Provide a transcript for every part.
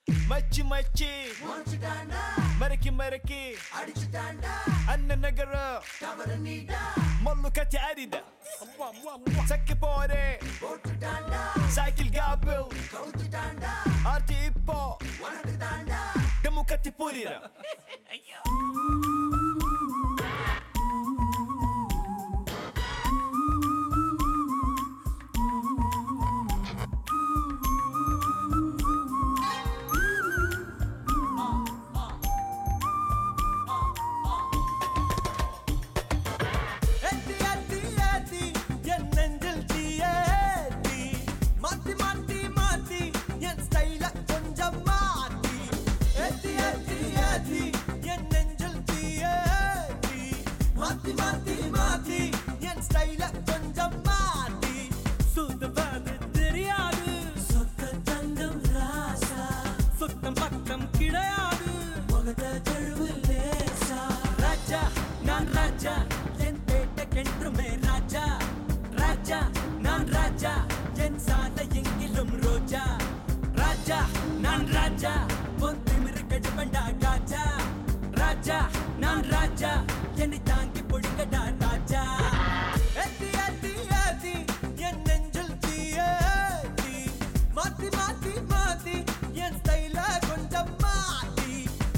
மச்சி மச்சி முடிச்சுட்டாண்டா மறக்கி மறக்கி அடிச்சுட்டாண்டா அண்ணன் நகர தவறு நீடா மல்லு கத்தி அரித சக்கி போறே போட்டுட்டாண்டா சைக்கிள் காப்பில் கவுத்துட்டாண்டா ஆர்த்தி இப்போ உனக்கு தாண்டா டெமு கத்தி புரிற ஏத்தி ஏத்தி ஏத்தி என் நெஞ்சில் தீயேத்தி மாத்தி மாத்தி மாத்தி என் ஸ்டைல கொஞ்சம் மாத்தி ஏத்தி ஏத்தி ஏத்தி என் நெஞ்சில் தீயேத்தி மாத்தி மாத்தி மாத்தி என் ஸ்டைல கொஞ்சம் மாத்தி சுத்தப்பாது தெரியாது சொத்த தங்கம் ராசா சுத்தம் பத்தம் கிடையாது முகத கழுவு லேசா ராஜா நான் ராஜா என் பேட்டைக்கென்றுமே ராஜா ராஜா நான் ராஜா என் சாலை எங்கிலும் ரோஜா ராஜா நான் ராஜா உன் திமிரு கடுப்பண்டா ராஜா ராஜா நான் ராஜா என்னை தாங்கி பொழுங்கடா ராஜா ஏத்தி ஏத்தி ஏத்தி என் நெஞ்சில் தீயேத்தி மாத்தி மாத்தி மாத்தி என் ஸ்டைல கொஞ்சம் மாத்தி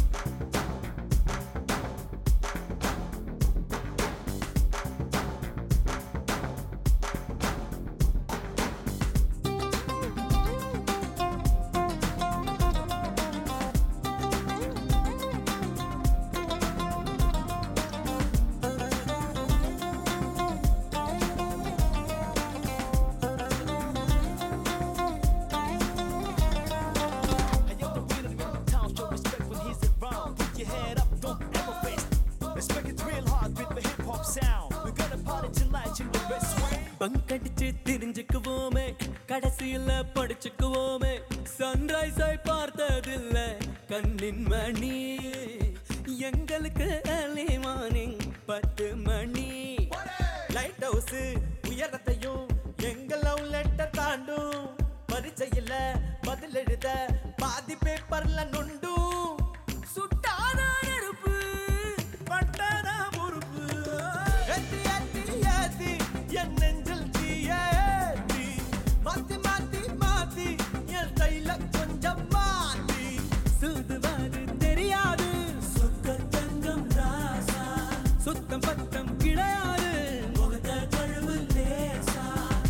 Hey, yo, the real in the town, show respect when he's around. Put your head up, don't ever face. Let's make it real hard with the hip hop sound. We're gonna party tonight in the best way. பங்கடிச்சு தெரிஞ்சுக்குவோமே கடைசியில படிச்சுக்குவோமே sunrise ஆய் பார்த்ததில்ல கண்ணின் மணி எங்களுக்கு early morning பத்து மணி light house உயரத்தையும் எங்க love letter தாண்டும் பரீட்சையில பதில் எழுத பாதி பேப்பர்ல நொண்டும் சுட்டாத நெருப்பு பட்டத பொறுப்பு ஏத்தி ஏத்தி ஏத்தி என் நெஞ்சில் தீயேத்தி மாத்தி மாத்தி மாத்தி என் கையில கொஞ்சம் மாத்தி சுதுவாது தெரியாது சுத்த தங்கம் ராசா சுத்தம் பத்தம் கிடையாது முகத்த கழுவு லேசா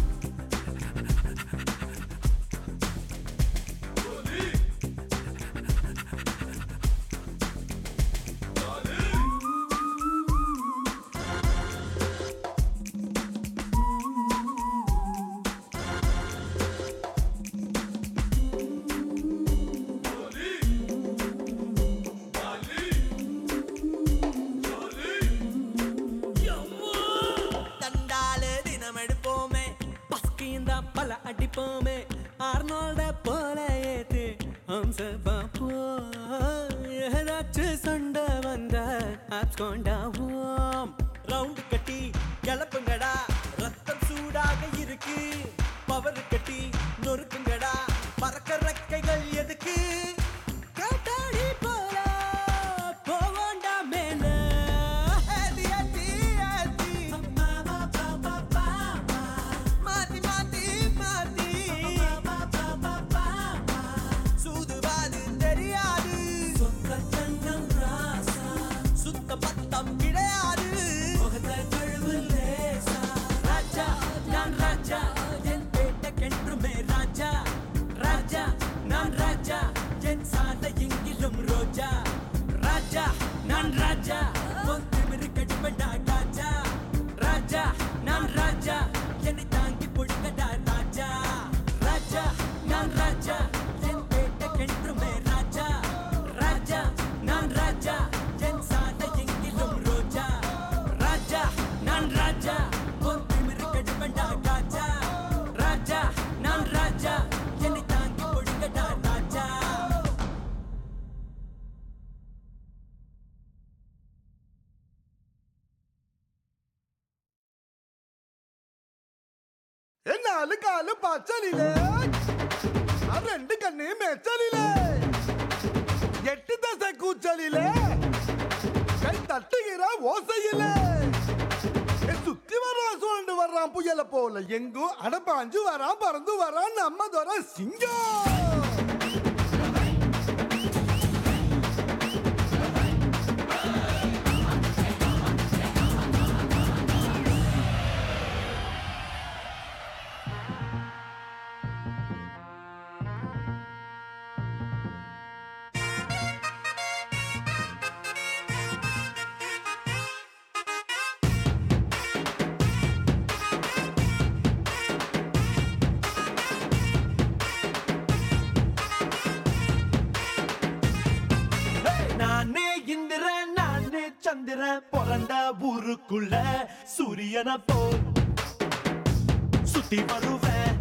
தண்டால தினம் எடுப்போமே பஸ்கிந்தா பல அடிப்போமே ஆர்னால்ட போல ஏத்து ஹம்ச பாப்போ ஏதாச்சும் சண்டை வந்த ஆப்ஸ் கொண்டாவோம் ரவுண்டு கட்டி கிளப்புங்கடா ரத்தம் சூடாக இருக்கு பவர் கட்டி நொறுக்குங்கடா பறக்க ரெக்கைகள் எதுக்கு காட்டாடி போல போவாண்டா மேல ஏத்தி ஏத்தி ஏத்தி மாத்தி மாத்தி மாத்தி சூதுவாது தெரியாது சொந்த தங்கம் ராசா சுத்த பத்தம் கிடையாது கழுவு லேசா ராஜா நான் ராஜா என் பேட்டைக்கென்றுமே ராஜா ராஜா நான் ராஜா என் சாலை எங்கிலும் ரோஜா ராஜா நான் ராஜா உன் திமிரு கடுப்படா ராஜா ராஜா நான் ராஜா என்னை தாங்கி பொழுங்கடா ராஜா ராஜா நான் ராஜா என் பேட்டைக்கென்றுமே ராஜா ராஜா நான் ராஜா என் சாலை எங்கிலும் ரோஜா ராஜா நான் ராஜா உன் திமிரு கடுப்படா ராஜா ராஜா நான் ராஜா என்னை தாங்கி பொழுங்கடா ராஜா നാല് കാല് പച്ചലിലേ ആ രണ്ട് കണ്ണേ മെച്ചലിലേ ஓசையில சுத்தி வர்றான் சுழண்டு வர்றான் புயல போல எங்கும் அடப்பாஞ்சு வரான் பறந்து வரான் நம்ம தர சிங்கம் நானே இந்திரன் நானே சந்திரன் பிறந்த ஊருக்குள்ள சூரியனை போல் சுத்தி வருவேன்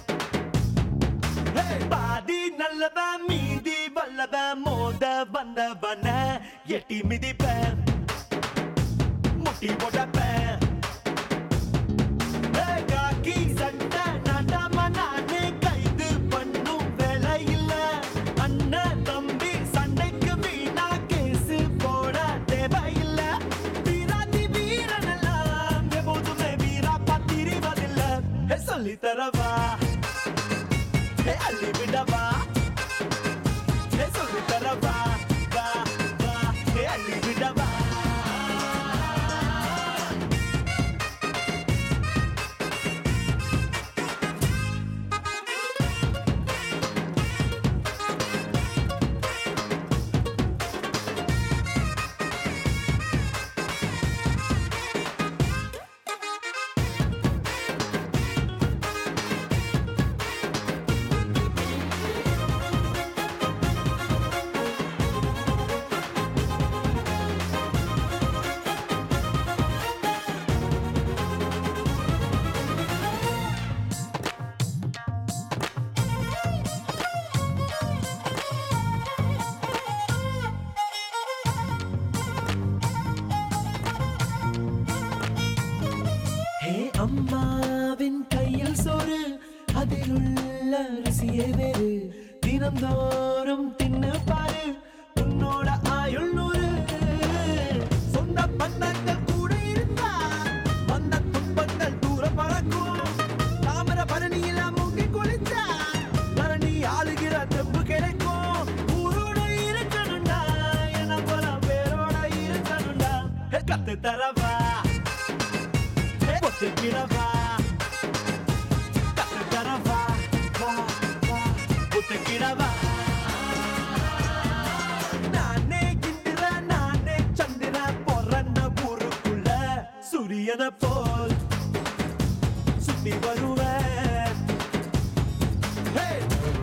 Hey! பாதி நல்லவன் மீதி வல்லவன் மோத வந்தவன எட்டி மிதிப்பேன் முட்டி போட்டப்பேன் Hey, காக்கி சட்டை நாட்டாம நானே கைது பண்ணும் வேலை இல்ல அண்ணன் தம்பி சண்டைக்கு வீணா கேசு போட தேவையில்ல வீராதி வீரனெல்லாம் எப்போதுமே வீரா பத்திரிவதில்ல ஹே, சொல்லி தரவா ஹே, அள்ளி விடவா ஹே, சொல்லி தரவா வா வா ஹே, அள்ளி விடவா ஹே அம்மாவின் கையில் சோறு அதில் உள்ள ருசியே வேறு தினந்தோறும் தின்னு பாரு உன்னோட ஆயுள் நூறு சொந்த பந்தங்கள் கூட இருந்தா வந்த துன்பங்கள் தூர பறக்கும் தாமர பரணியில மூங்கி குளிச்சா பரணி ஆளுகிற தெம்பு கிடைக்கும் ஊரோட இருக்கணும்டா என போல பேரோட இருக்கணும்டா ஹே, கத்து தரவா ஒத்துக்கிறவா கத்துக்கிறவா வா வா ஒத்துக்கிறவா நானே இந்திர நானே சந்திர பிறந்த ஊருக்குள்ள சூரியனை போல் சுத்தி வருவேன் Hey!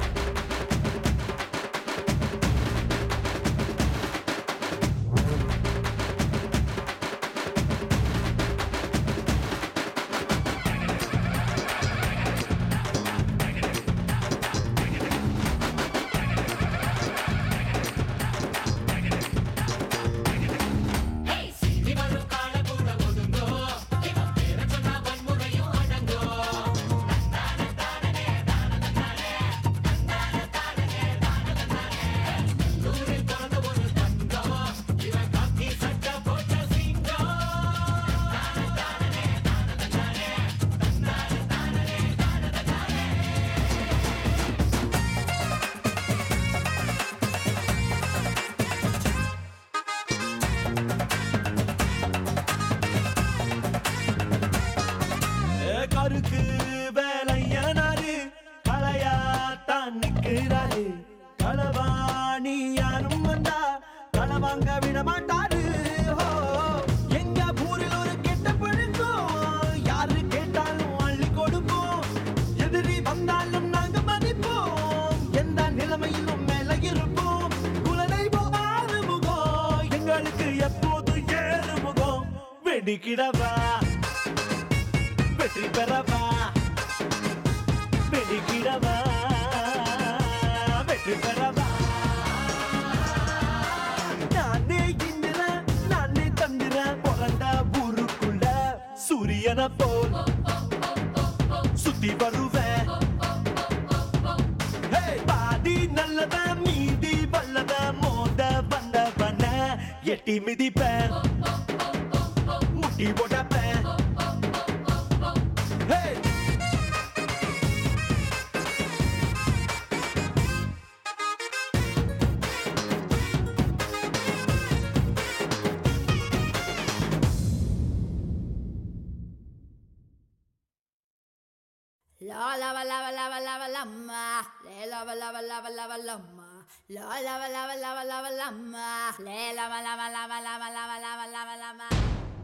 கருக்கு வேலையனாரு களையாத்தான் நிக்கிறாரு களவாணி யாரும் வந்தா களவாங்க விட மாட்டாரு ஹோ. எங்க ஊரில் ஒரு கெட்ட பழக்கம் யாரு கேட்டாலும் அள்ளி கொடுப்போம் எதிரி வந்தாலும் நாங்க மதிப்போம் எந்த நிலைமையிலும் மேல இருப்போம் குலதெய்வம் ஆறு முகம் எங்களுக்கு எப்போதும் ஏழு முகம் வெடிக்கிடவா வெற்றி பெறவா வெடிக்கிடவா வெற்றி பெறவா நானே இந்திர நானே தந்திர பிறந்த ஊருக்குள்ள சூரியனை போல் சுத்தி வருவேன் Hey! பாதி நல்லவன் மீதி வல்லவன் மோத வந்தவன எட்டி மிதிப்பேன் தூக்கி போட்டப்பேன் Hey! La la la la la la la la la ma. Le la la la la la la la ma. La la la la la la la la ma. Le la la la la la la la la la la la ma.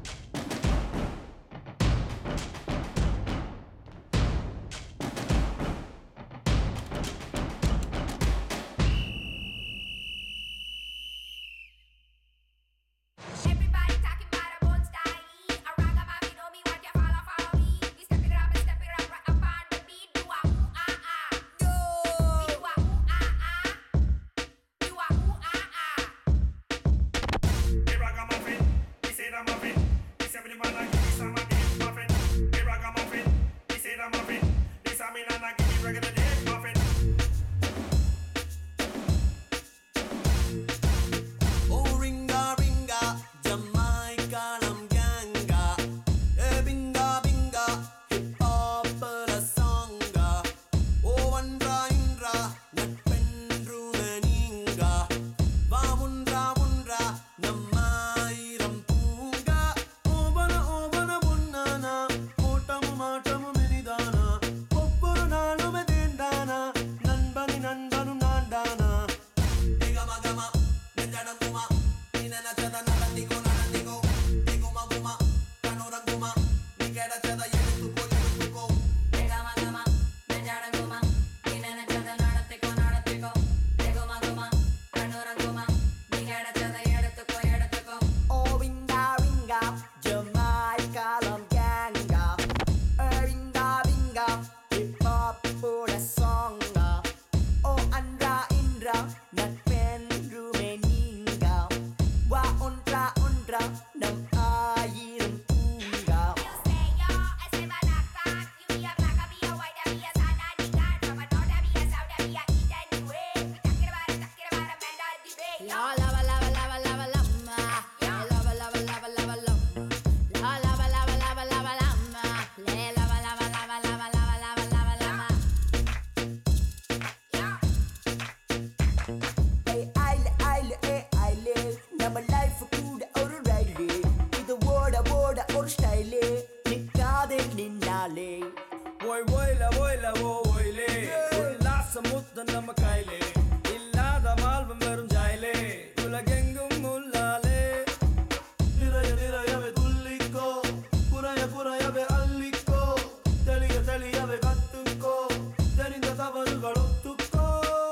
Everybody talking about a bold style. A ragamuffin, know me what you follow, follow me. We step it up and step it up right up on the beat. Do a ooh ah ah. Do. We do a ooh ah ah. Do a ooh ah ah. Hey ragamuffin, he said I'm muffin. He said me man give me some of this muffin. Hey ragamuffin, he said I'm muffin. This a me nana give me regular day muffin. Oh ringa ringa, Jamaica lam ganga. Eh binga binga, hip hop la songa. Oh andra indra, நட்பென்று நீங்க. வா உன்றா உன்றா, நம்மாயிரம் பூங்கா. ஓவன ஓவன பொன்னானா, ஓட்டமும் ஆட்டமும் இனிதானா. ஒவ்வொரு நாளும் தேண்டானா, நண்பனி நண்பனும் நான்தானா Digama gama, nenjana guma, inena chada naratiko naratiko, diguma guma, kanora guma, nikera chada yedutuko yedutuko. Gama gama, nenjara guma. Inena chada nadatiko nadatiko. Goma goma, kanura goma. Nigera chada eduthuko eduthuko. Oh ringa ringa, Jamaica lam ganga, eh ringa ringa, hip hop pura songa. Oh andra indra, நட்பென்று நீங்க. வா ஒன்றா ஒன்றா, நம் ஆயிரம் பூங்கா. You say yo, I say banaka. You be a black, I be a white, I be a sana, nigga. From a north, I be a south, I be a east anyway. We talking about it, talking about it, man, that debate. La la la la la la la la la ma. La la la la la la la la ma. La la la la la la la la ma. Le la la la la la la la la la la la ma. ஏய் ஐல ஐல ஏ ஐலே நம்ம life கூட ஒரு ரயிலே இது ஓட ஓட ஒரு ஸ்டைலே நிக்காதே நின்னாலே ஓய் ஓய்ல ஓய்ல ஓ ஓய்லே உல்லாச முத்த நம்ம கையிலே இல்லாத வாழ்வும் வெறும் ஜாயிலே உலகெங்கும் முல்லாலே நிறைய நிறையவே துள்ளிக்கோ குறைய குறையவே அள்ளிக்கோ தெளிய தெளியவே கத்துக்கோ தெரிந்த தவறுகள் ஒத்துக்கோ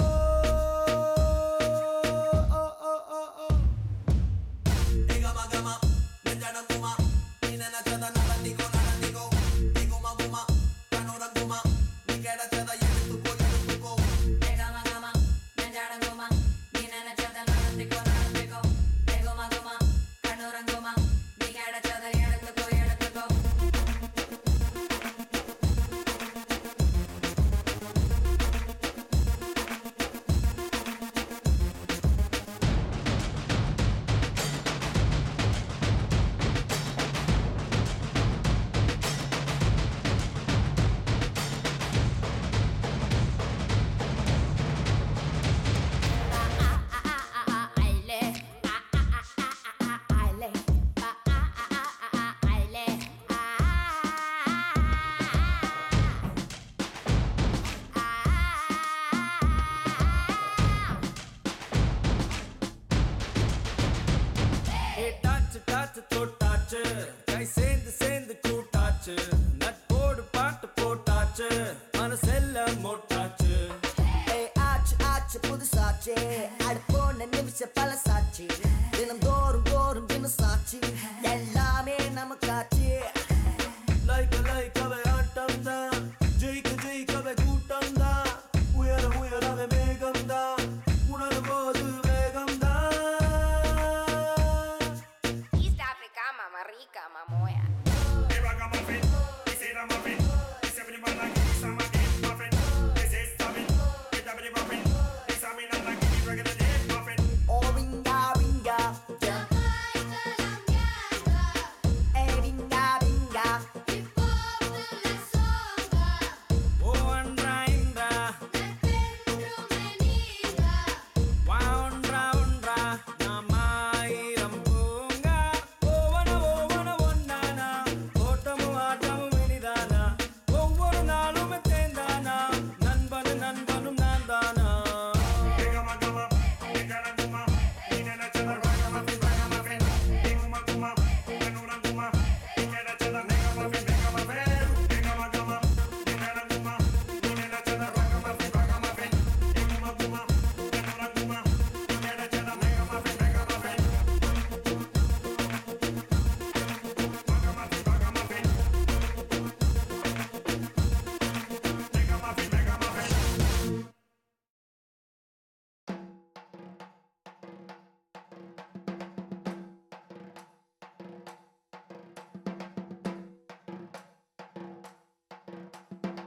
ஓ, ஓ, ஓ, ஓ. Digama gama, nenjana guma, inena chada naratiko naratiko, diguma guma, kanora guma, nikera chada yedutuko yedutuko. Gama gama, nenjara guma. Inena chada nadatiko nadatiko. Goma goma, kanura goma. Nigera chada eduthuko eduthuko. ஏ டாச்சு டாச்சு தொட்டாச்சு கை சேர்ந்து சேர்ந்து கூட்டாச்சு நட்போடு பாட்டு போட்டாச்சு மனசெல்ல மோட்டாச்சு ஏய் ஆச்சு ஆச்சு புதுசாச்சு அடுப்போன நிமிஷ பழசாச்சு தினம் தோறும் தோறும் தினம் சாச்சு எல்லாமே நமக்காச்சு லைக்க லைக்கவே ஆட்டம் தான் ஜெயிக்க ஜெயிக்கவே கூட்டம் தான் உயர உயரவே மேகம் தான் உணரும் போது வேகம் தான் East Africa, mama rica, mamoya. Hey ragamuffin, he said I'm muffin. He said me man give me some of this muffin. This is stuffing, get up in the muffin. This a me nana give me regular day muffin. Oh ringa ringa,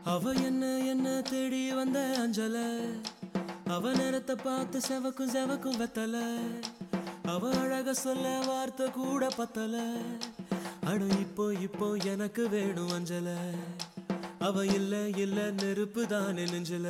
அவ என்ன என்ன தேடி வந்த அஞ்சல அவ நேரத்தை பார்த்து செவக்கும் செவக்கும் வெத்தல அவ அழக சொல்ல வார்த்தை கூட பத்தல அட இப்போ இப்போ எனக்கு வேணும் அஞ்சல அவ இல்ல இல்ல நெருப்பு தானே நெஞ்சல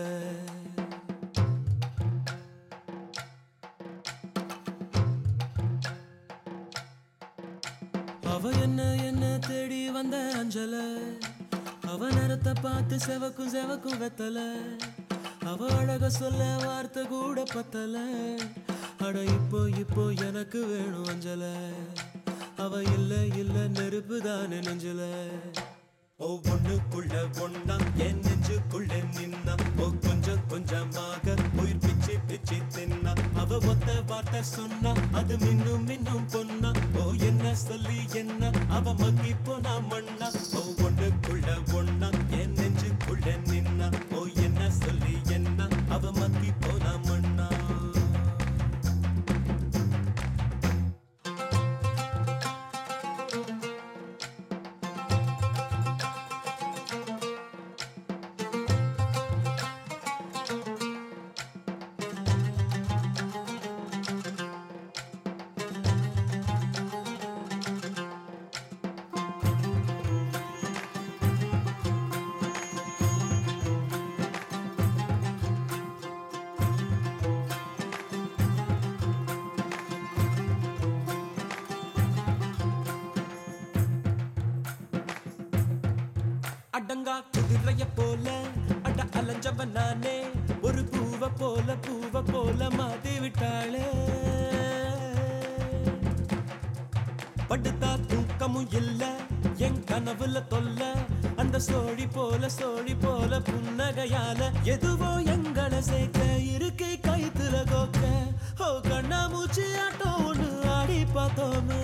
அவ என்ன என்ன தேடி வந்த அஞ்சல அவ நேரத்தை பார்த்து செவக்கும் செவக்கும் வெத்தல அவ அழக சொல்ல வார்த்தை கூட பத்தல அட இப்போ இப்போ எனக்கு வேணும் அஞ்சல அவ இல்ல இல்ல நெருப்பு தானே நெஞ்சல ஓ ஒண்ணுக்குள்ள ஒண்ணா என் நெஞ்சுக்குள்ள நின்னா ஓ கொஞ்சம் கொஞ்சமாக உயிர் பிச்சு பிச்சு தின்னா அவ ஒத்த வார்த்தை சொன்னா அது மின்னும் மின்னும் பொன்னா ஓ என்ன சொல்லி என்ன அவ மக்கி போனா மண்ணா ஓ ஒண்ணுக்குள்ள ஒண்ணா என் நெஞ்சுக்குள்ள நின்னா ஓ என்ன சொல்லி என்ன அவ மக்கி போனா மண்ணா அடங்கா குதிரைய போல அட அலைஞ்சவன் நானே ஒரு பூவ போல பூவ போல மாத்தி விட்டாளே படுத்தா தூக்கமும் இல்ல என் கனவுல தொல்ல அந்த சோழி போல சோழி போல புன்னகையால எதுவோ எங்களை சேர்க்க இருக்கை கைத்துல கோக்க ஓ கண்ணா மூச்சு ஆட்டம் ஒண்ணு ஆடி பார்த்தோமே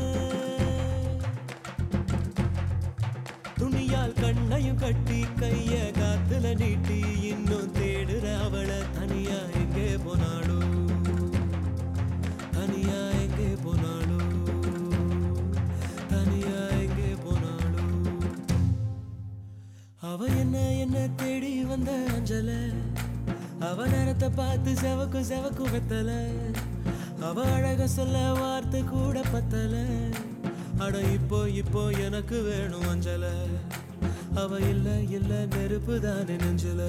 துணியால் கண்ணையும் கட்டி கைய காத்துல நீட்டி இன்னும் தேடுற அவளை தனியா எங்கே போனாளோ தனியா எங்கே போனாளோ தனியா எங்கே போனாளோ அவ என்ன என்ன தேடி வந்த அஞ்சல அவ நேரத்தை பார்த்து செவக்கும் செவக்கும் வெத்தல அவ அழக சொல்ல வார்த்தை கூட பத்தல அட இப்போ இப்போ எனக்கு வேணும் அஞ்சல அவ இல்ல இல்ல நெருப்பு தானே நெஞ்சல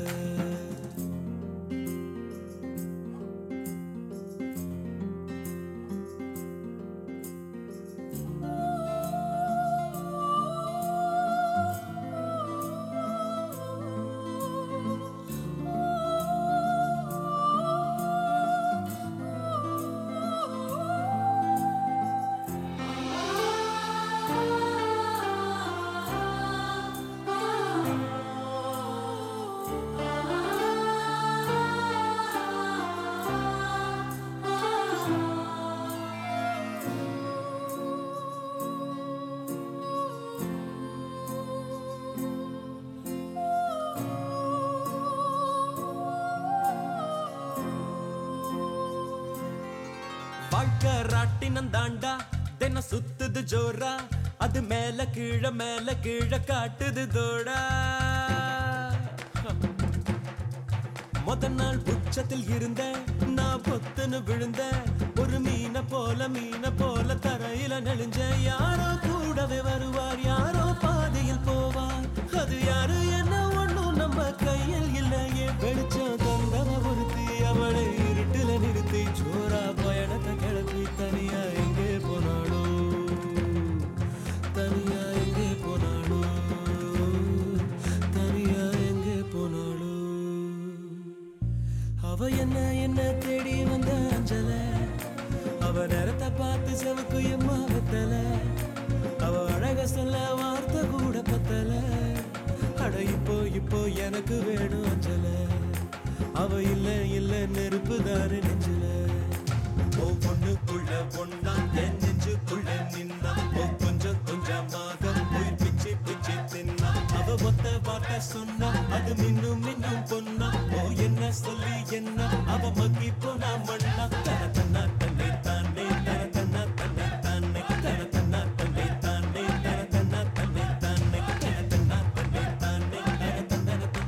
வாழ்க்கை ராட்டினம் தாண்டா தினம் சுத்துது ஜோரா அது மேல கீழ மேல கீழ காட்டுது தோடா முத நாள் உச்சத்தில் இருந்த நான் பொத்துன்னு விழுந்த ஒரு மீனை போல மீனை போல தரையில நெளிஞ்ச யாரோ கூடவே வருவார் யாரோ பாதையில் போவார் அது யாரு என்ன ஒண்ணும் நம்ம கையில் இல்லையே வெளிச்சம் தந்தவ ஒருத்தி அவளை இருட்டுல நிறுத்தி ஜோரா பயணத்தை கிளப்பி தனியா எங்கே போனாளோ தனியா எங்கே போனாளோ தனியா எங்கே போனாளோ அவ என்ன என்ன தேடி வந்த அஞ்சல அவ நேரத்தை பார்த்து செவக்கு எம்மா வெத்தல அவ அழக சொல்ல வார்த்தை கூட பத்தல அட இப்போ இப்போ எனக்கு வேணும் அஞ்சல அவ இல்ல இல்ல நெருப்பு தாரு நெஞ்சில ஓ பொண்ணுக்குள்ள பொண்ணா என் நெஞ்சுக்குள்ள நின்னா ஓ கொஞ்சம் கொஞ்சமாக உயிர் பிச்சு பிச்சு தின்னா அவ ஒத்த வார்த்தை சொன்னா அது மின்னும் மின்னும் பொன்னா ஓ என்ன சொல்லி என்ன அவ மக்கி போனா மண்ணா தன தன்னா தன்னை தானே தன தன்னா தன்னை தானே தன தன்னா தன்னை தானே தன தன்னா தன்னை தானே தன தன்னா தன்னை தானே தன தன்னா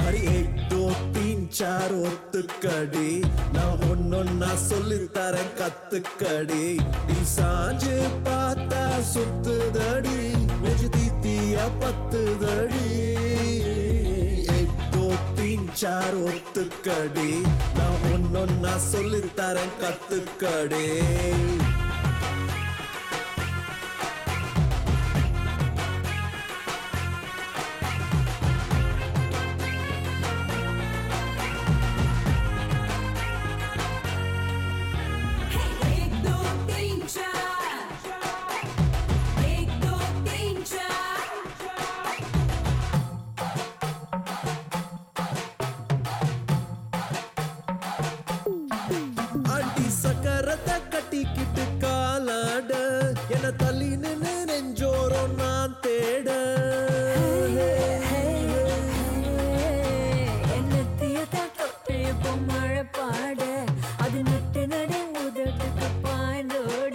அடி எட்டோ தீன் சார் ஒத்துக்கடி நான் ஒன்னொன்னா சொல்லித்தரேன் கத்துக்கடி நீ சாஞ்சு பார்த்தா சுத்துதடி நெஞ்சு தீத்தியா பத்துதடி எட்டோ தீன் சார் ஒத்துக்கடி நான் ஒன்னொன்னா சொல்லித்தரேன் கத்துக்கடி एक दो तीन चार एक दो तीन चार அடி சக்கரத்தை கட்டிக்கிட்டு காலாட என தள்ளி நின்னு நெஞ்சோரம் நான் தேட அது நட்டு நட உதட்டுக்கு பாய்ந்தோட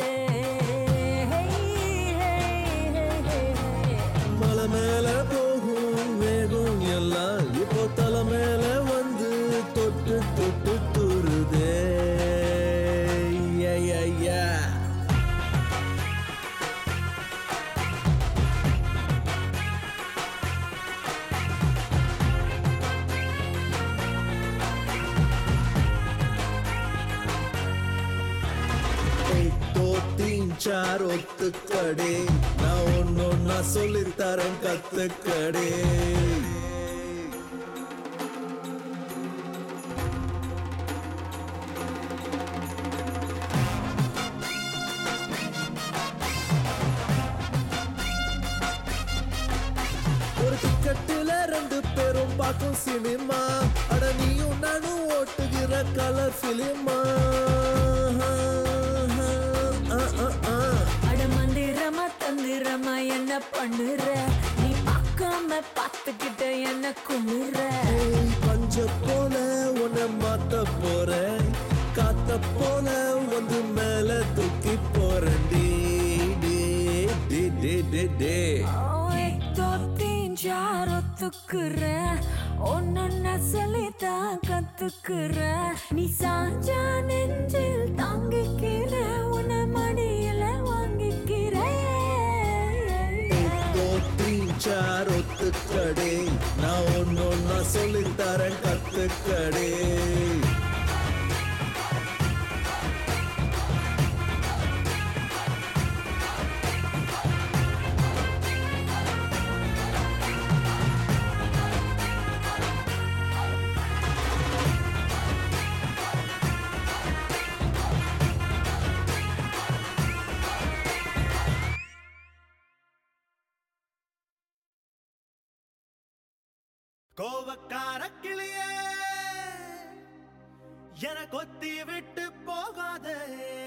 மலை மேல போகும் வேகம் எல்லாம் இப்போ தலை மேல வந்து தொட்டு தொட்டு துருதே Yeah, yeah, yeah. எட்டோ தீன் சார் ஒத்துக்கடே நான் ஒன்னொன்னா சொல்லித்தரேன் கத்துக்கடே ஒரு டிக்கெட்டுல ரெண்டு பேரும் பார்க்கும் சினிமா அட நீயும் நானும் ஓட்டுகிற கலர் பிலிமா அட மந்திரமா தந்திரமா என்ன பண்ணுற நீ பார்க்காம பார்த்துக்கிட்ட என்ன குமுற பஞ்ச போல உன்னை மாத்த போறேன் காத்த போல வந்து மேல தூக்கி போறேன் டே டே டே டே டே டே एक दो तीन चार ஒத்துக்குறேன் ஒன்னொன்ன சொல்லித்தான் கத்துக்குறேன் நீ சாஞ்சா நெஞ்சில் தாங்கிக்கிற உன்னை மடியில வாங்கிக்கிறேன் எட்டோ தீன் சார் ஒத்துக்கடே நான் ஒன்னொன்னா சொல்லித்தரேன் கத்துக்கடே கோவக்கார கிளியே என கொத்தி விட்டு போகாதே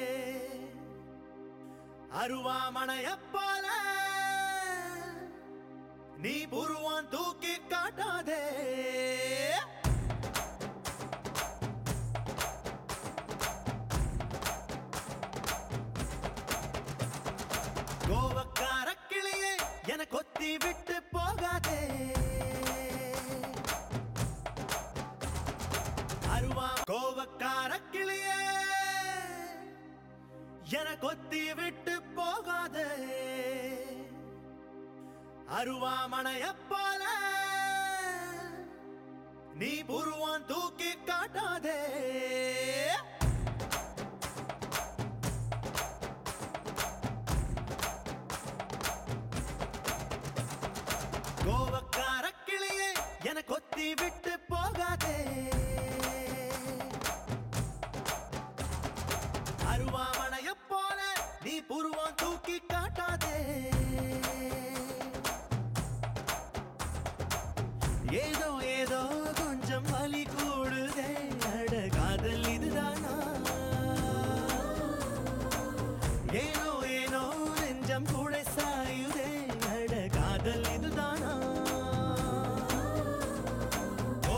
அருவாமனைய போல நீ புருவம் தூக்கி காட்டாதே கோவக்கார கிளியே என கொத்தி விட்டு போகாதே அருவா கோவக்கார கிளியே என கொத்தி விட்டு போகாதே அருவாமனைய போல நீ புருவம் தூக்கி காட்டாதே கோவக்கார கிளியே என கொத்தி விட்டு போகாதே அருவாமனைய போல நீ புருவம் தூக்கி காட்டாதே ஏதோ ஏதோ கொஞ்சம் வலி கூடுதே அட காதல் இதுதானா ஏனோ ஏனோ நெஞ்சம் கூட சாயுதே அட காதல் இதுதானா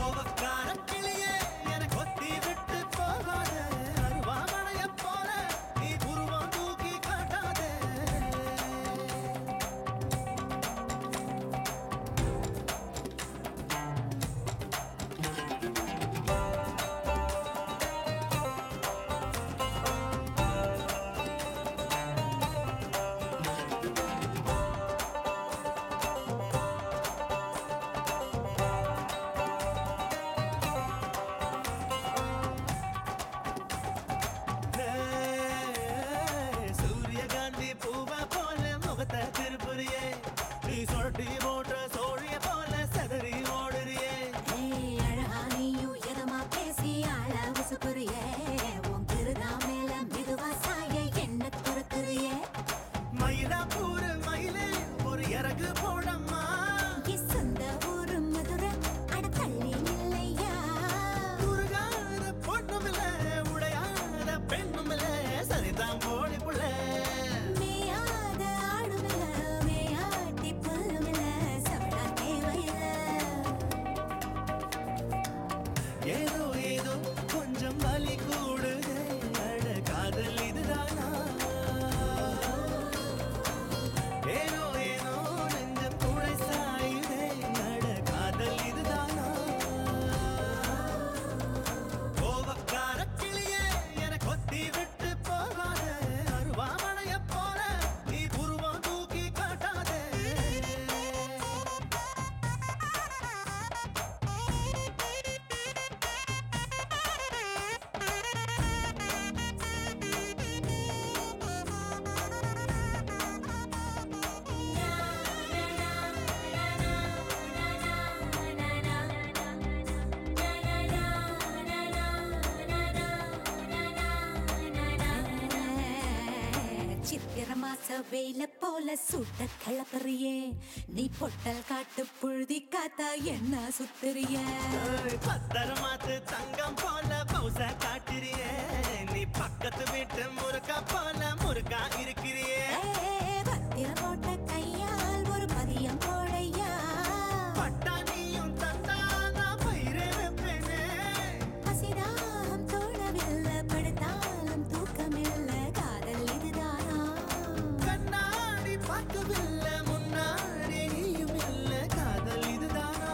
மாச வெயில போல சுட்ட கிளப்புறியே நீ பொட்டல் காட்டு புழுதி காத்தா என்ன சுத்துறிய பத்தரமாத்து தங்கம் போல பௌச காட்டுறியே நீ பக்கத்து வீட்டு முறுக்கா போல முறுக்கா இருக்கிறியே பத்திரம் போட்ட கையால் ஒரு பதியம் போடையா பட்டாணியும் தந்தானா பயிரே வைப்பேனே பசிதாகம் தோணவில்லை படுத்தாலும் தூக்கமில்லை காதல் இதுதானா கண்ணாடி பார்க்கவில்லை முன்னாடி நீயும் இல்ல காதல் இதுதானா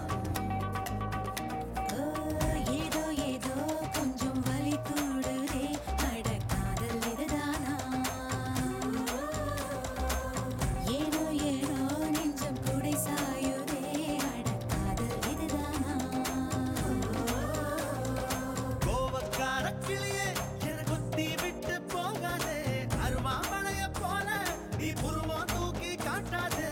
ஓ, ஏதோ ஏதோ கொஞ்சம் வலி கூடுதே அட காதல் இதுதானா ஏனோ ஏனோ நெஞ்சம் குடை சாயுதே அட காதல் இதுதானா கோவக்கார கிளியே என கொத்தி விட்டு போகாதே அருவாமனைய போல நீ புருவம் தூக்கி காட்டாதே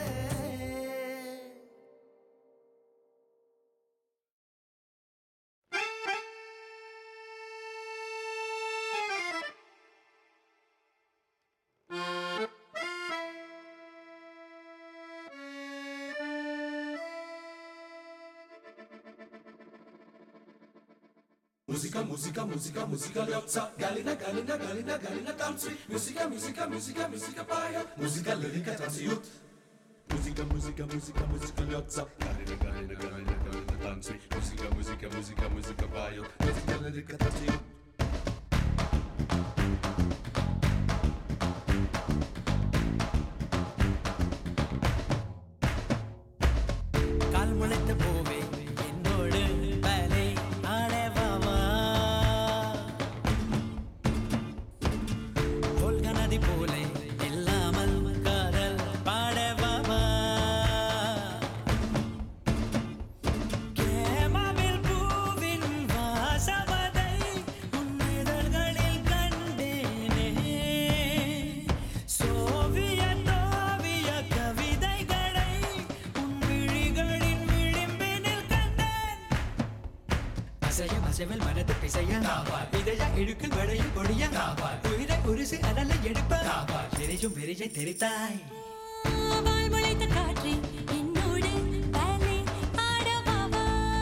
Muzyka, muzyka, muzyka, muzyka liopca Galina, galina, galina, galina tańczy Muzyka, muzyka, muzyka, muzyka paja Muzyka, liryka, tańczy jut Muzyka, muzyka, muzyka, muzyka liopca Galina, galina, galina, galina tańczy Muzyka, muzyka, muzyka, muzyka paja Muzyka, liryka, tańczy jut கால் முளைத்த பூவே என்னோடு வேலை ஆடவாவா கொள்க நதி போலே இல்லாமல் காதல் பாடவாவா கேமாவில் பூவின் வாசவதை உன்னிதழ்களில் கண்டேனே சோவியத் ஓவிய கவிதைகளை உன் விழிகளின் விளிம்பினில் கண்டேன் அசையும் அசைவில் மனது பிசைய இதழ இழுக்கில் வளையும் கொடிய உயிரை உருசு அனலை எடுப்ப எரியும் வெறியை தெரித்தாய் வால் முளைத்த காற்றே என்னோடு வேலை ஆடவாவா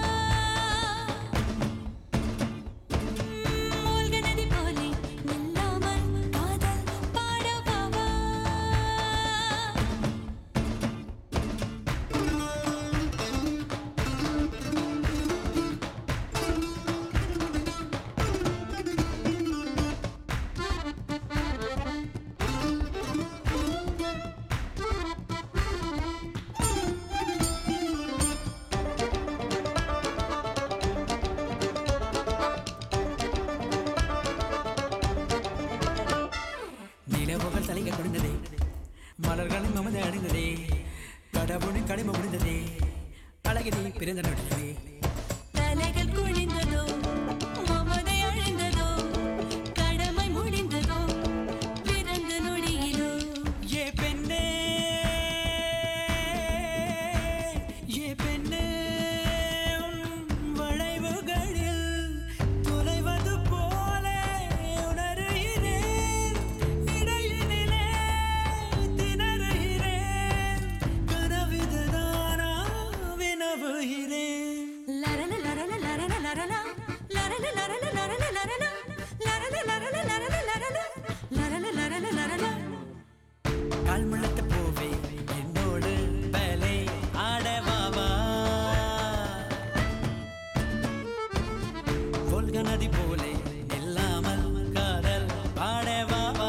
மூழ்க நதி போலே நில்லாமல் காதல் பாடவாவா நிலவுகள் தலைக கொடுந்ததே மலர்களும் மமதை அடைந்ததே கடவுளின் கடமை முடிந்ததே அழகிரி பிறந்த நடுவே தலைகள் குனிந்ததோ மமதை அழிந்ததோ கடமை முடிந்ததோ பிறந்த நொடியிலோ ஏ பெண்ணே ஏ பெண்ணே உன் வளைவுகளில் தொலைவது போல உணர்கிறேன் இடையினிலே திணறுகிறேன் கனவிதுதானா வினவுகிறேன் லரல லரல லரல லரல லரல லரல லரல லரல லரல லரல லரல லரல லரல லரல லரல கால் முளைத்த பூவே என்னோடு வேலை ஆடவாவா கொள்க நதி போலே இல்லாமல் காதல் பாடவாவா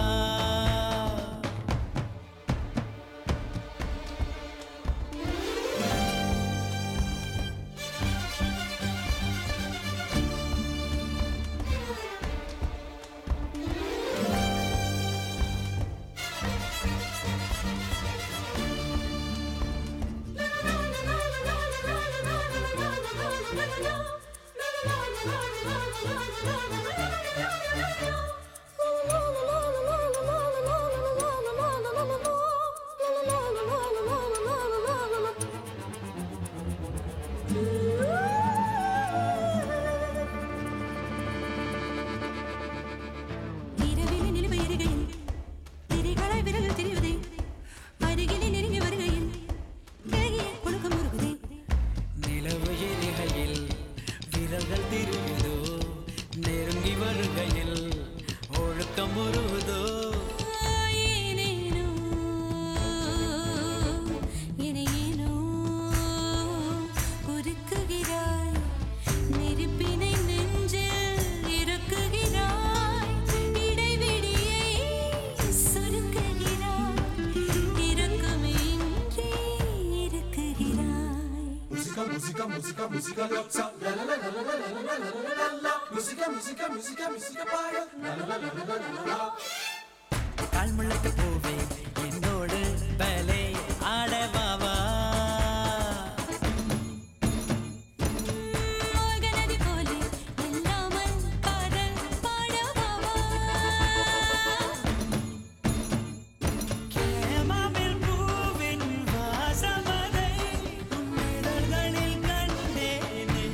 இரவிலே நிலவு எரிகையில் திரிகளை விரலில் musica, musica gozza, la la la la la la la la la la la la. Musica, musica, musica, musica paia, la la la la la la la la la. தாழ்முழுக்க போவே என்னோடு பலே ஆடவாவா மோகனதி போலே இல்லாமல் காதல் பாடவாவா கேமாவில் பூவின் வாசமதை உன்னிதழ்களில் கண்டேனே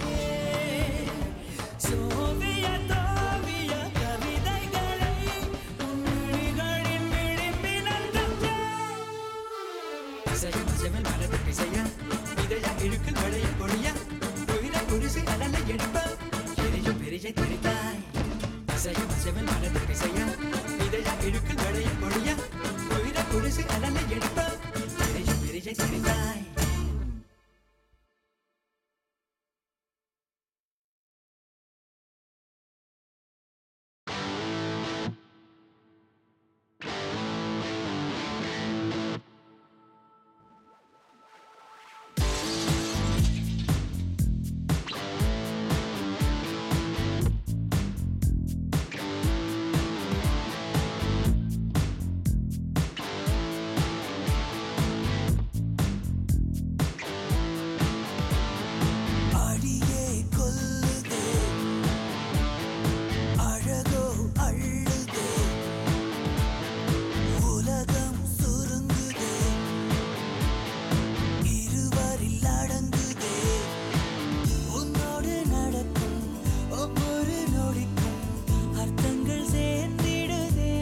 சோவியத் ஓவிய கவிதைகளை உன்னிழிகளின் விளிம்பினல் கண்டேன். இசையும் செவல் மரத்துக்கு செய்ய இதழ இழுக்கில் வளைய பொழிய உயிர குடிசை அலல எழுப்ப எரியும் பெரிய தெரித்தாய் இசையும் செவல் மரத்துக்கு செய்ய இதழ இழுக்கில் வளைய பொழிய உயிர குடிசை அலல எழுப்ப எரியும் பெரிய தெரித்தாய் அடியே கொல்லுதே அழகோ அள்ளுதே உலகம் சுருங்குதே இருவரில் அடங்குதே உன்னோடு நடக்கும் ஒவ்வொரு நொடிக்கும் அர்த்தங்கள் சேர்ந்திடுதே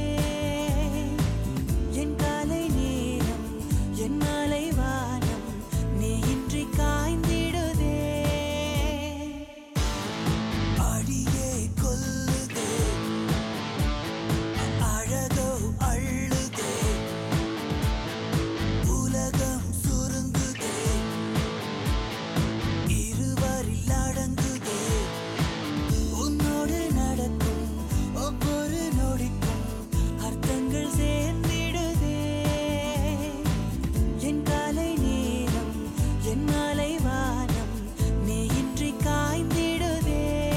என் காலை நேரம் என் மாலை வானம் நீ இன்றி காய்ந்திடுதே அடியே கொல்லுதே அழகோ அள்ளுதே உலகம் சுருங்குதே இருவரில் அடங்குதே உன்னோடு நடக்கும் ஒவ்வொரு நொடிக்கும் அர்த்தங்கள் சேர்ந்திடுதே என் காலை நேரம் என் மாலை வானம் நீ இன்றி காய்ந்திடுதே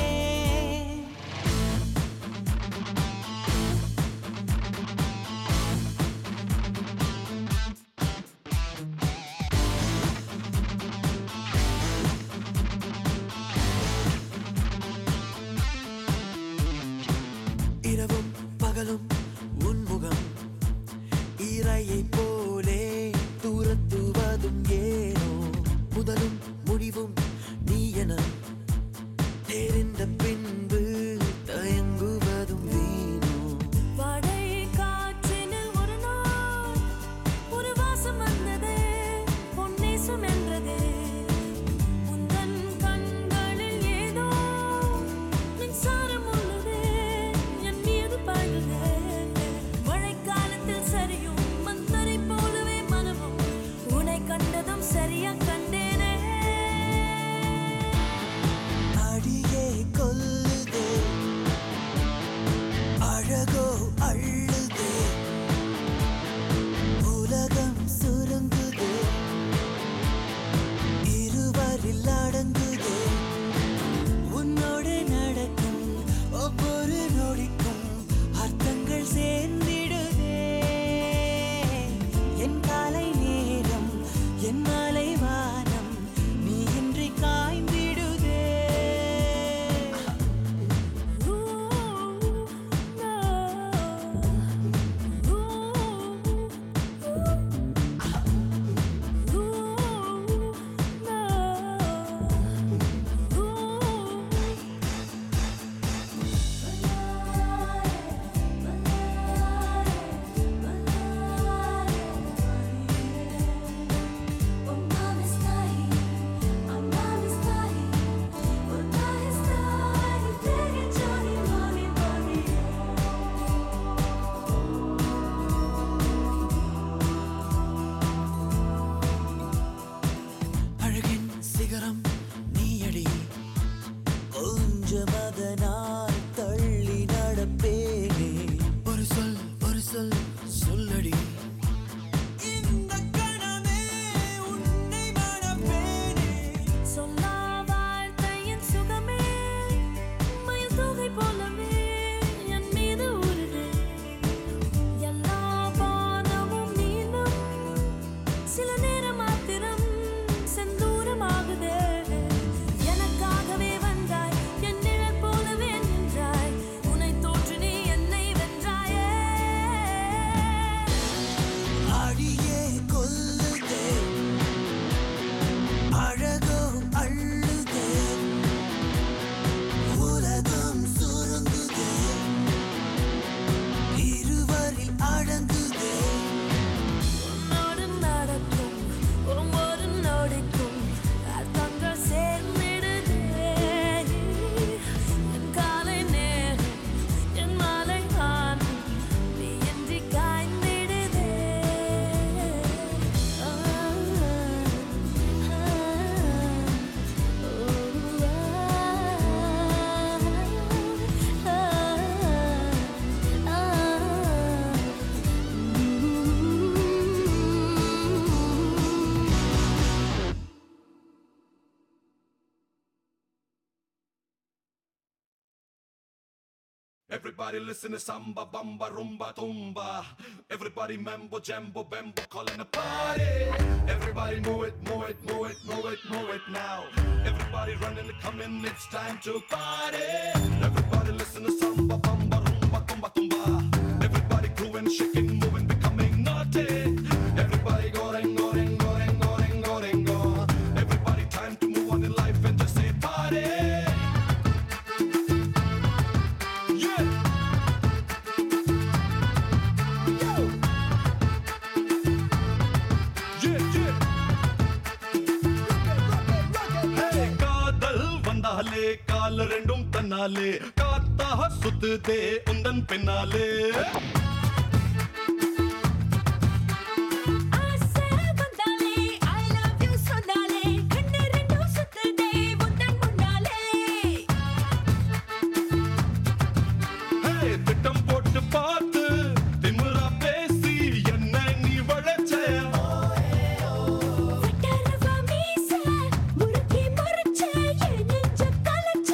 இரவும் பகலும் உன்முகம் ஈரையை போலே தூரத்துவதும் ஏனோ முதலும் முடிவும் நீ என தெரிந்த பின்பு தயங்குவதும் வீணோ வாடை காற்றினில் ஒரு நாள் ஒரு வாசம் வந்ததே பொன்னேசம் என்றதே உந்தன் கண்களில் ஏதோ மின்சாரம் உள்ளதே என் மீது பாய்ந்ததே மழைக்காலத்தில் சரியும் மந்தரை போலவே மனமும் உன்னை கண்டதும் சரியா கண்டேனே அடியே கொல்லுதே அழகோ அள்ளுதே உலகம் சுருங்குதே இருவரில் அடங்குதே உன்னோடு நடக்கும் ஒவ்வொரு நொடிக்கும் அர்த்தங்கள் சேர்ந்திடுதே என் காலை நேரம் என் மாலை வானம் நீ இன்றி காய்ந்திடுதே அழகின் சிகரம் நீயடி கொஞ்சம் அதனால் தள்ளி நடப்பேனே ஒரு சொல் ஒரு சொல் சொல்லடி இந்த கணமே உன்னை மணப்பேனே சொல்லாமல் Everybody listen to samba, bamba, rumba, tumba. Everybody mambo, jambo, bambo, calling a party. Everybody move it, move it, move it, move it, move it now. Everybody running, coming, it's time to party. Everybody listen to samba, bamba, rumba, tumba, tumba. Everybody grooving, shaking, moving, becoming naughty. Everybody going, going, going, going, going, go. Everybody time to move on in life and just say party. Yeah. Yeah, yeah. Hey, காதல் வந்தாலே கால் ரெண்டும் தன்னாலே காத்தாக சுத்துதே உந்தன் பின்னாலே ஆசை வந்தாலே I love you சொன்னாலே கண்ணு ரெண்டும் சுத்துதே உந்தன் முன்னாலே Hey, திட்டம் போட்டு பார்த்து திமிரா பேசி என்ன நீ வளைச்ச வட்டாரவா மீச முறுக்கி மறைச்ச என் நெஞ்ச கலைச்ச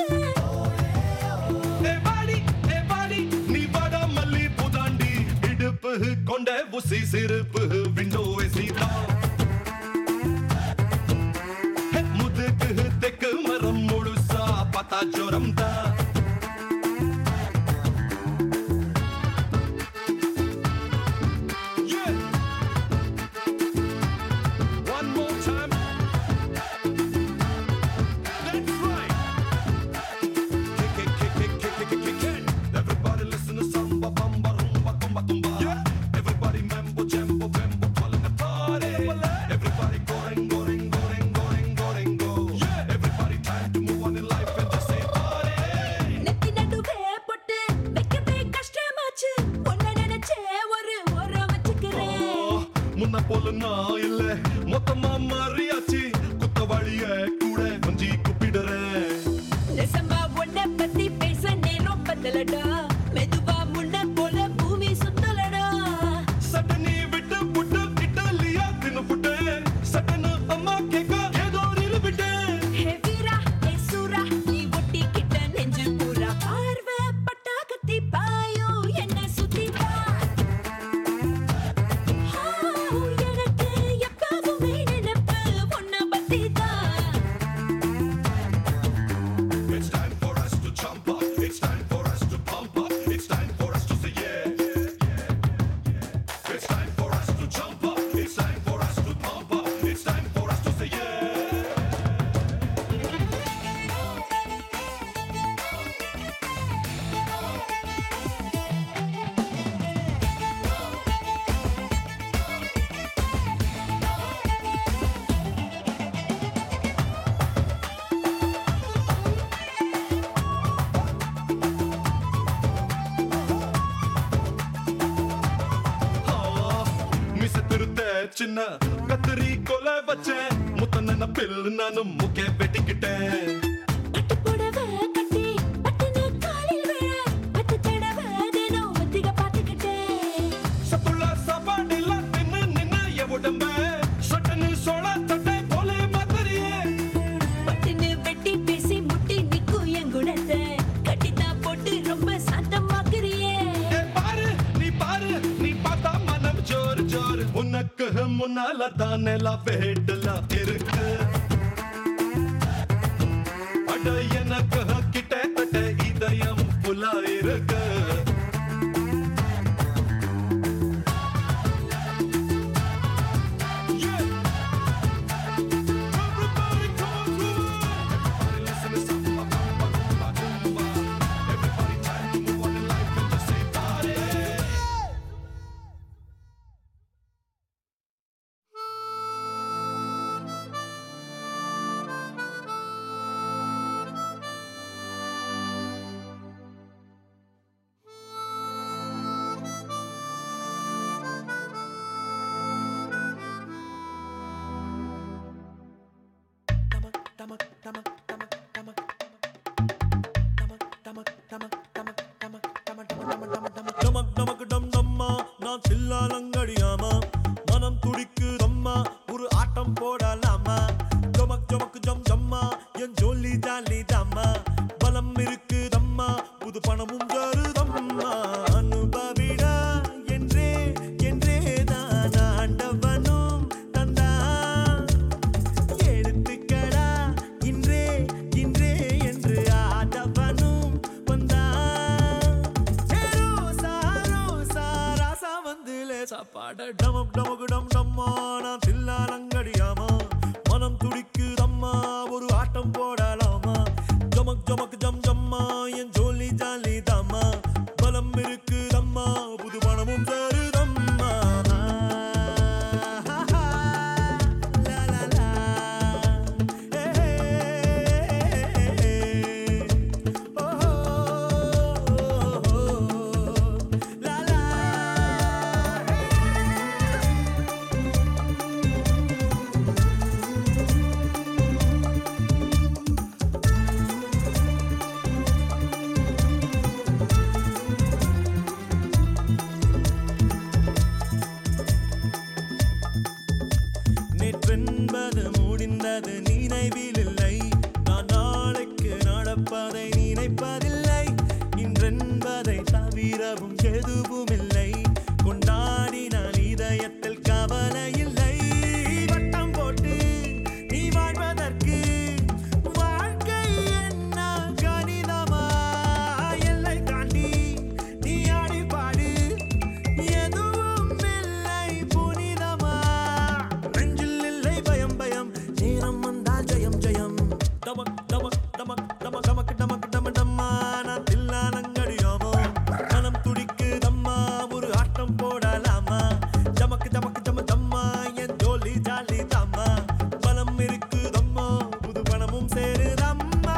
ஏ வாடி, ஏ வாடி, நீ வாடா மல்லி புதாண்டி இடுப்பு கொண்ட உசி சிறுப்பு விண்டோ சீதா முதுகு தெக்கு மரம் முழுசா பார்த்தா ஜோரம் தான் Yeah. One more time. That's right. Kick it, kick it, kick it, kick it, kick it. Everybody listen to samba, bamba, rumba, tumba, tumba. Yeah. Everybody mambo, jambo, bambo, calling the party. Everybody going, going, going, going, going, go. Yeah. Everybody time to move on in life and just say party. நெத்தி நடுவே பொட்டு வைக்கவே கஷ்டமாச்சு உன்னை நினைச்சே ஒரு ஓரம் வச்சுக்கிறேன் முன்ன போல நான் இல்ல மொத்தமா மாறியாச்சு குத்தவாளிய கூட கொஞ்சி கூப்பிடுறேன் நெசமா உன்னை பத்தி பேச நேரம் பத்தலடா மெதுவா முன்ன போல பூமி சுத்தலடா சட்டனி விட்டு புட்டு இட்டாலியா தின்னு புட்டு சட்டனு அம்மா கேக்க ஏதோ நிறுவிட்டேன் ஹே வீரா ஹே சூரா நீ ஒட்டிக்கிட்ட நெஞ்சு பூரா பார்வை பட்டா கத்தி பாயோ என்ன சுத்தி வா ஆ, எனக்கு எப்பவுமே நினைப்பு உன்னை பத்தி தான் It's time for us to jump up. It's time for us to pump up. It's time for us to say yeah. It's time for us to jump up. It's time for us to pump up. It's time for us to say yeah. மிச திருத்த சின்ன கத்திரி கொலை வச்சேன் முத்த நினப்பில் நானும் முக்கே வெட்டிக்கிட்டேன் பட்டு புடவை கட்டி பட்டுன்னு காலில் விழ பத்து தடவை தினம் ஒத்திக பார்த்துக்கிட்டேன் சத்துள்ள சாப்பாடுல தின்னு நின்ன என் உடம்ப சட்டனு சோள தட்டை போல மாதிரியே பட்டுன்னு வெட்டி பேசி முட்டி நிக்கும் என் குணத்தை கட்டித்தான் போட்டு ரொம்ப சாந்தமாக்குறியே ஏ பாரு நீ பாரு நீ பார்த்தா மனம் ஜோர் ஜோர் உனக்கு முன்னால தானே வேட்டல இருக்கு அட எனக்கு கிட்ட தட்ட இதயம் புலா இருக்கு Yeah. Everybody come on through. Everybody listen to samba, bamba, rumba, tumba. Everybody time to move on in life and just say party. டமக் டமக் டம் டம்மா நான் சில்லாலங்கடியாமா மனம் துடிக்குதம்மா ஒரு ஆட்டம் போடலாமா ஜமக் ஜமக் ஜம் ஜம்மா என் ஜோலி ஜாலி தாம்மா பலம் இருக்குதம்மா புது பணமும் ஜருதம்மா அட டமக் டமக்கு டம் டம்மா நான் தில்லாலங்கடியாமா மனம் துடிக்குதம்மா ஒரு ஆட்டம் போடலாமா ஜமக் ஜமக் ஜம் ஜம்மா என் ஜோலி ஜாலி தாம்மா பலம் இருக்குதம்மா புது பணமும் தருதம்மா லா, லா, லா. ஏ, ஏ, ஏ. ஓ, ஓ, ஓ, லா, லா. நேற்றென்பது முடிந்தது நினைவில் இல்லை நான் நாளைக்கு நடப்பதை நினைப்பதில்லை இன்றென்பதை தவிரவும் எதுவும் இல்லை கொண்டாடி நான் இதயத்தில் கவலை இல்லை வட்டம் போட்டு நீ வாழ்வதற்கு வாழ்க்கை என்ன கணிதமா எல்லை தாண்டி நீ ஆடி பாடு எதுவும் இல்லை புனிதமா நெஞ்சில் இல்லை பயம் பயம் நேரம் வந்தால் ஜெயம் ஜெயம் டமக் டமக் டமக் டமக் டமக் டமக் டம டம்மா நான் தில்லாலங்கடியாமோ மனம் துடிக்குதம்மா ஒரு ஆட்டம் போடலாமா ஜமக்கு ஜமக்கு ஜம ஜம்மா என் ஜோலி ஜாலி தாம்மா பலம் இருக்குதம்மா புது பணமும் சேருதம்மா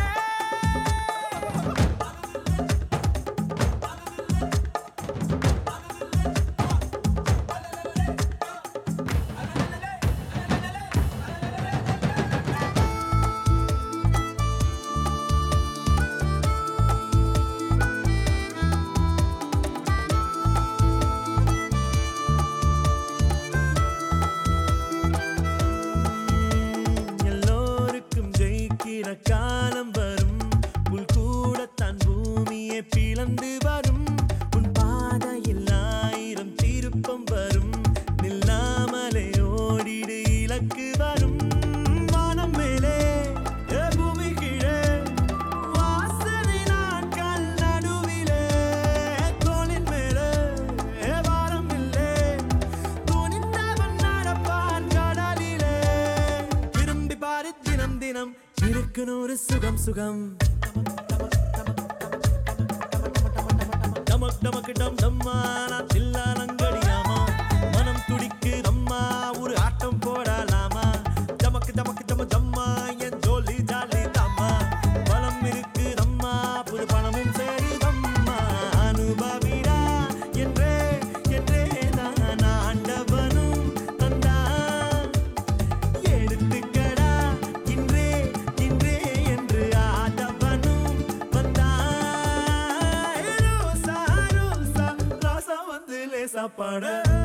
எல்லோருக்கும் ஜெயிக்கிற காலம் வரும் புல் கூடத்தான் பூமியை பிளந்து வரும் உன் பாதையில் ஆயிரம் திருப்பம் வரும் நில்லாமலே ஓடிடு இலக்கு வரும் வானம் மேலே ஏ பூமி கீழே வாசனை நாட்கள் நடுவிலே தோளின் மேலே ஏ வாரம் இல்லை துணிந்தவன் நடப்பான் கடலிலே விரும்பி பாரு தினம் தினம் இருக்கு நூறு சுகம் சுகம் டமக் டமக் டம் டம்மா நான் தில்லாலங்கடியாமா மனம் துடிக்குதம்மா ஒரு ஆட்டம் போடலாமா ஜமக்கு ஜமக்கு ஜம ஜம்மா என் ஜோலி ஜாலி தாம்மா பலம் இருக்குதம்மா புது பணமும் சேருதம்மா அனுபவிடா என்றே என்றே நான் ஆண்டவனும் தந்தான் எடுத்துக்கடா இன்றே இன்றே என்று ஆதவனும் வந்தான் ரோசா ரோசா ராசா வந்து லேசா பாட